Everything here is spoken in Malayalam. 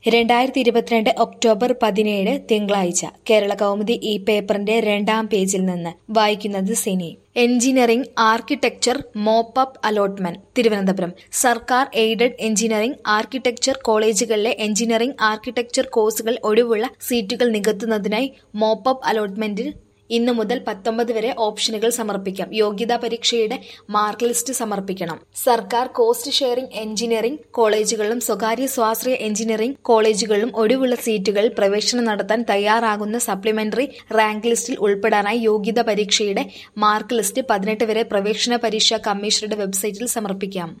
രണ്ടായിരത്തി ഇരുപത്തിരണ്ട് ഒക്ടോബർ പതിനേഴ് തിങ്കളാഴ്ച കേരള കൗമുദി ഈ പേപ്പറിന്റെ രണ്ടാം പേജിൽ നിന്ന് വായിക്കുന്നത് സിനി engineering architecture mop up allotment Thiruvananthapuram സർക്കാർ എയ്ഡഡ് എഞ്ചിനീയറിംഗ് ആർക്കിടെക്ചർ കോളേജുകളിലെ എഞ്ചിനീയറിംഗ് ആർക്കിടെക്ചർ കോഴ്സുകൾ ഒഴിവുള്ള സീറ്റുകൾ നികത്തുന്നതിനായി മോപ്പപ്പ് അലോട്ട്മെന്റിൽ ഇന്നു മുതൽ പത്തൊമ്പത് വരെ ഓപ്ഷനുകൾ സമർപ്പിക്കാം യോഗ്യതാ പരീക്ഷയുടെ മാർക്ക് ലിസ്റ്റ് സമർപ്പിക്കണം സർക്കാർ കോസ്റ്റ് ഷെയറിംഗ് എഞ്ചിനീയറിംഗ് കോളേജുകളിലും സ്വകാര്യ സ്വാശ്രയ എഞ്ചിനീയറിംഗ് കോളേജുകളിലും ഒഴിവുള്ള സീറ്റുകളിൽ പ്രവേശനം നടത്താൻ തയ്യാറാകുന്ന സപ്ലിമെന്ററി റാങ്ക് ലിസ്റ്റിൽ ഉൾപ്പെടാനായി യോഗ്യതാ പരീക്ഷയുടെ മാർക്ക് ലിസ്റ്റ് പതിനെട്ട് വരെ പ്രവേശന പരീക്ഷാ കമ്മീഷനുടെ വെബ്സൈറ്റിൽ സമർപ്പിക്കാം